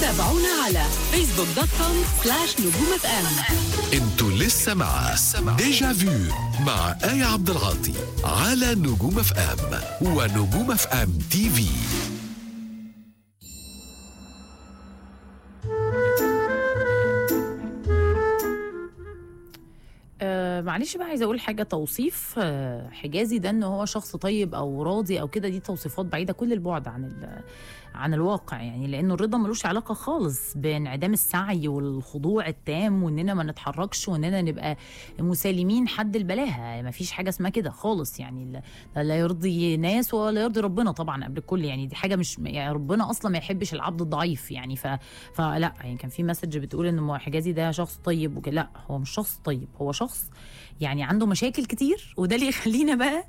تابعونا على فيسبوك دوت كوم سلاش نجوم اف ام انتوا لسه مع ديجا فيو مع آية عبد العاطي على نجوم اف ام ونجوم اف ام تي في آه معلش بقى عايزه اقول حاجه توصيف آه حجازي ده ان هو شخص طيب او راضي او كده دي توصيفات بعيده كل البعد عن ال- عن الواقع يعني لانه الرضا ملوش علاقه خالص بانعدام السعي والخضوع التام واننا ما نتحركش واننا نبقى مسالمين حد البلاهه ما فيش حاجه اسمها كده خالص يعني لا- لا لا يرضي ناس ولا يرضي ربنا طبعا قبل الكل يعني دي حاجه مش يعني ربنا اصلا ما يحبش العبد الضعيف يعني ف فلا يعني كان في مسج بتقول ان حجازي ده شخص طيب وكده لا هو مش شخص طيب هو شخص يعني عنده مشاكل كتير وده اللي يخلينا بقى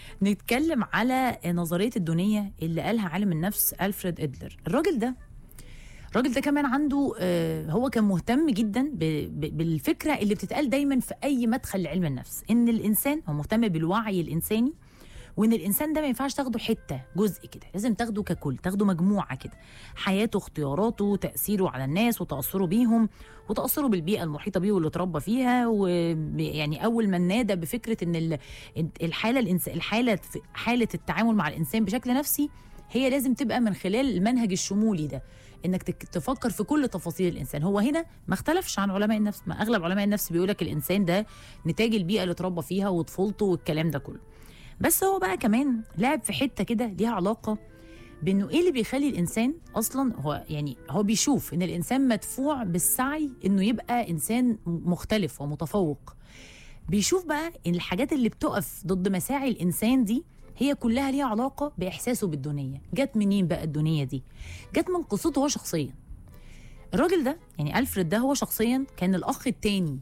نتكلم على نظريه الدونيه اللي قالها عالم النفس الفريد ادلر الراجل ده الراجل ده كمان عنده آه، هو كان مهتم جدا ب- ب- بالفكره اللي بتتقال دايما في اي مدخل لعلم النفس ان الانسان هو مهتم بالوعي الانساني وان الانسان ده ما ينفعش تاخده حته جزء كده لازم تاخده ككل تاخده مجموعه كده حياته اختياراته تاثيره على الناس وتاثره بيهم وتاثره بالبيئه المحيطه بيه واللي اتربى فيها ويعني اول ما نادى بفكره ان ال- الحاله الإنس... الحاله حاله التعامل مع الانسان بشكل نفسي هي لازم تبقى من خلال المنهج الشمولي ده انك تك- تفكر في كل تفاصيل الانسان هو هنا ما اختلفش عن علماء النفس ما اغلب علماء النفس بيقولك الانسان ده نتاج البيئه اللي اتربى فيها وطفولته والكلام ده كله بس هو بقى كمان لعب في حته كده ليها علاقه بانه ايه اللي بيخلي الانسان اصلا هو يعني هو بيشوف ان الانسان مدفوع بالسعي انه يبقى انسان مختلف ومتفوق بيشوف بقى ان الحاجات اللي بتقف ضد مساعي الانسان دي هي كلها ليها علاقه باحساسه بالدنيا جت منين بقى الدنيا دي جت من قصته هو شخصيا الراجل ده يعني الفريد ده هو شخصيا كان الاخ التاني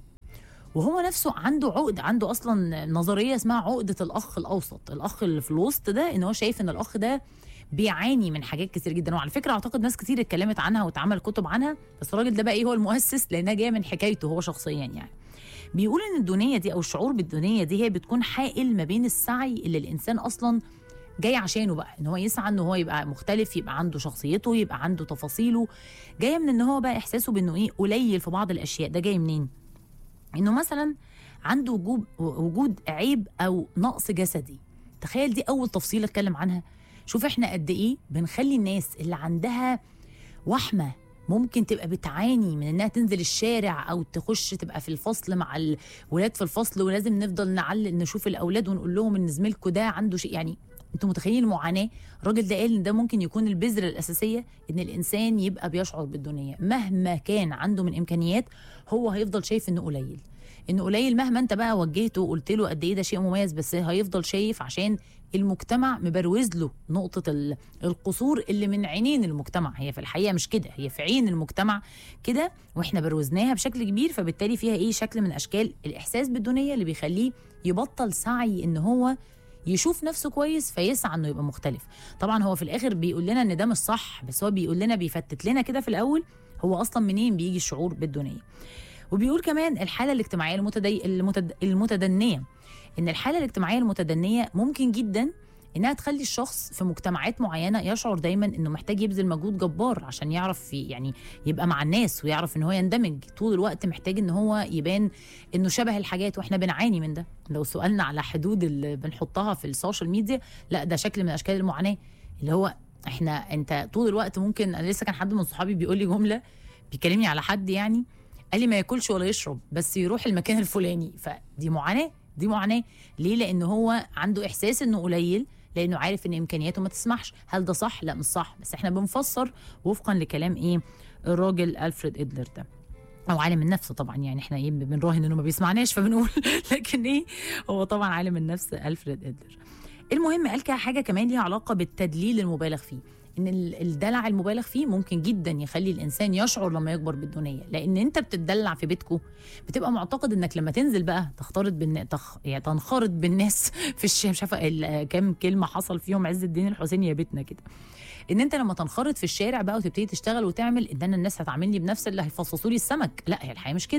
وهو نفسه عنده عقد عنده اصلا نظريه اسمها عقده الاخ الاوسط الاخ اللي في الوسط ده ان هو شايف ان الاخ ده بيعاني من حاجات كتير جدا وعلى فكره اعتقد ناس كتير اتكلمت عنها واتعمل كتب عنها بس الراجل ده بقى ايه هو المؤسس لانها جايه من حكايته هو شخصيا يعني بيقول ان الدونيه دي او الشعور بالدونيه دي هي بتكون حائل ما بين السعي اللي الانسان اصلا جاي عشانه بقى ان هو يسعى ان هو يبقى مختلف يبقى عنده شخصيته يبقى عنده تفاصيله جايه من ان هو بقى احساسه بانه ايه قليل في بعض الاشياء ده جاي منين انه مثلا عنده وجود وجود عيب او نقص جسدي تخيل دي اول تفصيله اتكلم عنها شوف احنا قد ايه بنخلي الناس اللي عندها وحمه ممكن تبقى بتعاني من انها تنزل الشارع او تخش تبقى في الفصل مع الولاد في الفصل ولازم نفضل نعلق نشوف الاولاد ونقول لهم ان زميلكوا ده عنده شيء يعني انتوا متخيلين المعاناه الراجل ده قال ان ده ممكن يكون البذره الاساسيه ان الانسان يبقى بيشعر بالدنيا مهما كان عنده من امكانيات هو هيفضل شايف انه قليل انه قليل مهما انت بقى وجهته وقلت له قد ايه ده شيء مميز بس هيفضل شايف عشان المجتمع مبروز له نقطة ال- القصور اللي من عينين المجتمع هي في الحقيقة مش كده هي في عين المجتمع كده واحنا بروزناها بشكل كبير فبالتالي فيها ايه شكل من اشكال الاحساس بالدنيا اللي بيخليه يبطل سعي ان هو يشوف نفسه كويس فيسعى انه يبقى مختلف طبعا هو في الاخر بيقول لنا ان ده مش صح بس هو بيقول لنا بيفتت لنا كده في الاول هو اصلا منين بيجي الشعور بالدنيا وبيقول كمان الحاله الاجتماعيه المتدي... المتد... المتدنيه ان الحاله الاجتماعيه المتدنيه ممكن جدا انها تخلي الشخص في مجتمعات معينه يشعر دايما انه محتاج يبذل مجهود جبار عشان يعرف ي- يعني يبقى مع الناس ويعرف ان هو يندمج طول الوقت محتاج ان هو يبان انه شبه الحاجات واحنا بنعاني من ده لو سؤالنا على حدود اللي بنحطها في السوشيال ميديا لا ده شكل من اشكال المعاناه اللي هو احنا انت طول الوقت ممكن انا لسه كان حد من صحابي بيقول لي جمله بيكلمني على حد يعني قال لي ما ياكلش ولا يشرب بس يروح المكان الفلاني فدي معاناه دي معاناه ليه لان هو عنده احساس انه قليل لانه عارف ان امكانياته ما تسمحش هل ده صح لا مش صح بس احنا بنفسر وفقا لكلام ايه الراجل الفريد ادلر ده او عالم النفس طبعا يعني احنا ايه بنراهن انه ما بيسمعناش فبنقول لكن ايه هو طبعا عالم النفس الفريد ادلر المهم قال كده حاجه كمان ليها علاقه بالتدليل المبالغ فيه ان ال- الدلع المبالغ فيه ممكن جدا يخلي الانسان يشعر لما يكبر بالدنيا لان انت بتتدلع في بيتكو بتبقى معتقد انك لما تنزل بقى تختلط بالن... تخ... يعني تنخرط بالناس في الشارع مش عارفه ال- كام كلمه حصل فيهم عز الدين الحسيني يا بيتنا كده ان انت لما تنخرط في الشارع بقى وتبتدي تشتغل وتعمل ان انا الناس هتعاملني بنفس اللي هيفصصوا لي السمك لا هي الحقيقه مش كده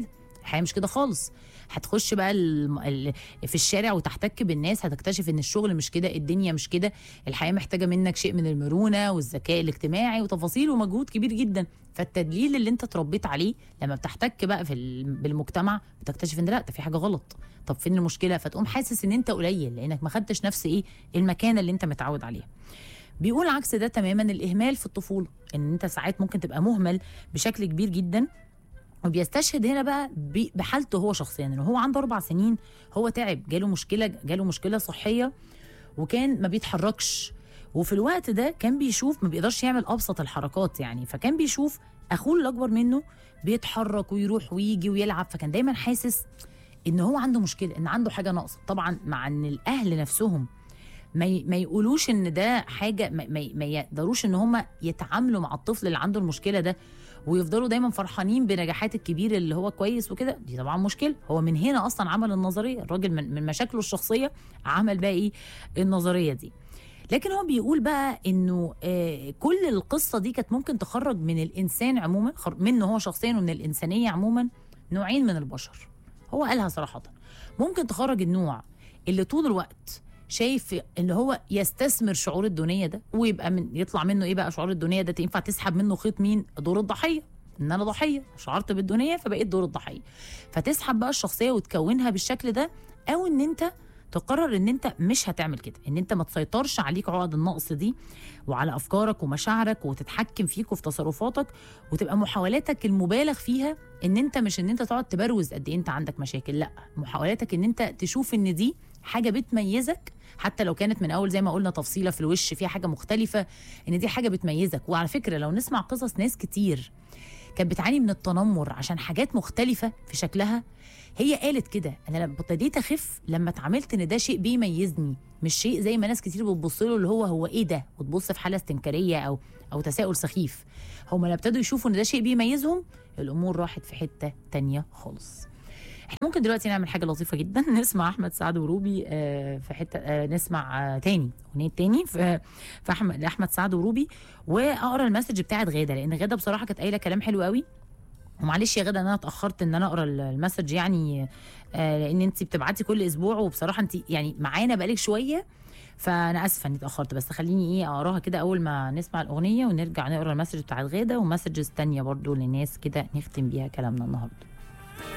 الحياه مش كده خالص هتخش بقى الم- ال- في الشارع وتحتك بالناس هتكتشف ان الشغل مش كده الدنيا مش كده الحياه محتاجه منك شيء من المرونه والذكاء الاجتماعي وتفاصيل ومجهود كبير جدا فالتدليل اللي انت اتربيت عليه لما بتحتك بقى في ال- بالمجتمع بتكتشف ان لا ده في حاجه غلط طب فين المشكله فتقوم حاسس ان انت قليل لانك ما خدتش نفس ايه المكانه اللي انت متعود عليها بيقول عكس ده تماما الاهمال في الطفوله ان انت ساعات ممكن تبقى مهمل بشكل كبير جدا وبيستشهد هنا بقى ب- بحالته هو شخصيا ان هو عنده اربع سنين هو تعب جاله مشكله جاله مشكله صحيه وكان ما بيتحركش وفي الوقت ده كان بيشوف ما بيقدرش يعمل ابسط الحركات يعني فكان بيشوف اخوه اللي اكبر منه بيتحرك ويروح ويجي ويلعب فكان دايما حاسس ان هو عنده مشكله ان عنده حاجه ناقصه طبعا مع ان الاهل نفسهم ما ي- ما يقولوش ان ده حاجه ما, ما, ما يقدروش ان هم يتعاملوا مع الطفل اللي عنده المشكله ده ويفضلوا دايما فرحانين بنجاحات الكبير اللي هو كويس وكده دي طبعا مشكله هو من هنا اصلا عمل النظريه الراجل من, من مشاكله الشخصيه عمل بقى ايه النظريه دي لكن هو بيقول بقى انه آه كل القصه دي كانت ممكن تخرج من الانسان عموما خر- منه هو شخصيا ومن الانسانيه عموما نوعين من البشر هو قالها صراحه ممكن تخرج النوع اللي طول الوقت شايف ان هو يستثمر شعور الدونيه ده ويبقى من يطلع منه ايه بقى شعور الدونيه ده ينفع تسحب منه خيط مين دور الضحيه ان انا ضحيه شعرت بالدونيه فبقيت دور الضحيه فتسحب بقى الشخصيه وتكونها بالشكل ده او ان انت تقرر ان انت مش هتعمل كده ان انت ما تسيطرش عليك عقد النقص دي وعلى افكارك ومشاعرك وتتحكم فيك وفي تصرفاتك وتبقى محاولاتك المبالغ فيها ان انت مش ان انت تقعد تبروز قد ايه انت عندك مشاكل لا محاولاتك ان انت تشوف ان دي حاجه بتميزك حتى لو كانت من اول زي ما قلنا تفصيله في الوش فيها حاجه مختلفه ان دي حاجه بتميزك وعلى فكره لو نسمع قصص ناس كتير كانت بتعاني من التنمر عشان حاجات مختلفه في شكلها هي قالت كده انا لما ابتديت اخف لما اتعاملت ان ده شيء بيميزني مش شيء زي ما ناس كتير بتبص له اللي هو هو ايه ده وتبص في حاله استنكاريه او او تساؤل سخيف هم لما ابتدوا يشوفوا ان ده شيء بيميزهم الامور راحت في حته تانية خالص احنا ممكن دلوقتي نعمل حاجه لطيفه جدا نسمع احمد سعد وروبي آه، في حته آه، نسمع آه، تاني اغنيه تاني في في احمد احمد سعد وروبي واقرا المسج بتاعت غاده لان غاده بصراحه كانت قايله كلام حلو قوي ومعلش يا غاده ان انا اتاخرت ان انا اقرا المسج يعني آه، لان انت بتبعتي كل اسبوع وبصراحه انت يعني معانا بقالك شويه فانا اسفه اني اتاخرت بس خليني ايه اقراها كده اول ما نسمع الاغنيه ونرجع نقرا المسج بتاعت غاده ومسجز تانية برضو للناس كده نختم بيها كلامنا النهارده